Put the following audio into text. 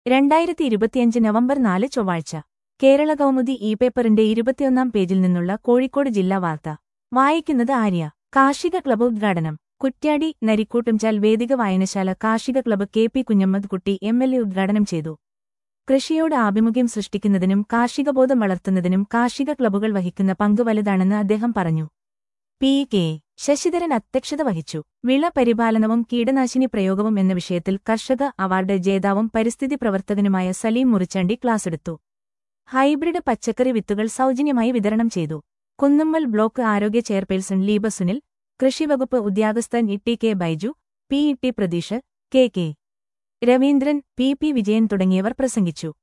രണ്ടായിരത്തി ഇരുപത്തിയഞ്ച് നവംബർ നാല് ചൊവ്വാഴ്ച കേരള കൗമുദി ഇ പേപ്പറിന്റെ ഇരുപത്തിയൊന്നാം പേജിൽ നിന്നുള്ള കോഴിക്കോട് ജില്ലാ വാർത്ത വായിക്കുന്നത് ആര്യ കാർഷിക ക്ലബ് ഉദ്ഘാടനം കുറ്റ്യാടി നരിക്കൂട്ടുംചാൽ വേദിക വായനശാല കാർഷിക ക്ലബ്ബ് കെ പി കുഞ്ഞമ്മദ് കുട്ടി എം എൽ എ ഉദ്ഘാടനം ചെയ്തു കൃഷിയോട് ആഭിമുഖ്യം സൃഷ്ടിക്കുന്നതിനും കാർഷികബോധം വളർത്തുന്നതിനും കാർഷിക ക്ലബ്ബുകൾ വഹിക്കുന്ന പങ്ക് വലുതാണെന്ന് അദ്ദേഹം പറഞ്ഞു പി കെ ശശിധരൻ അധ്യക്ഷത വഹിച്ചു വിള പരിപാലനവും കീടനാശിനി പ്രയോഗവും എന്ന വിഷയത്തിൽ കർഷക അവാർഡ് ജേതാവും പരിസ്ഥിതി പ്രവർത്തകനുമായ സലീം മുറിച്ചാണ്ടി ക്ലാസെടുത്തു ഹൈബ്രിഡ് പച്ചക്കറി വിത്തുകൾ സൗജന്യമായി വിതരണം ചെയ്തു കുന്നമ്മൽ ബ്ലോക്ക് ആരോഗ്യ ചെയർപേഴ്സൺ ലീബ സുനിൽ കൃഷിവകുപ്പ് ഉദ്യോഗസ്ഥൻ Itty K Baiju P Itty Pratheesh K K Raveendran P P Vijayan തുടങ്ങിയവർ പ്രസംഗിച്ചു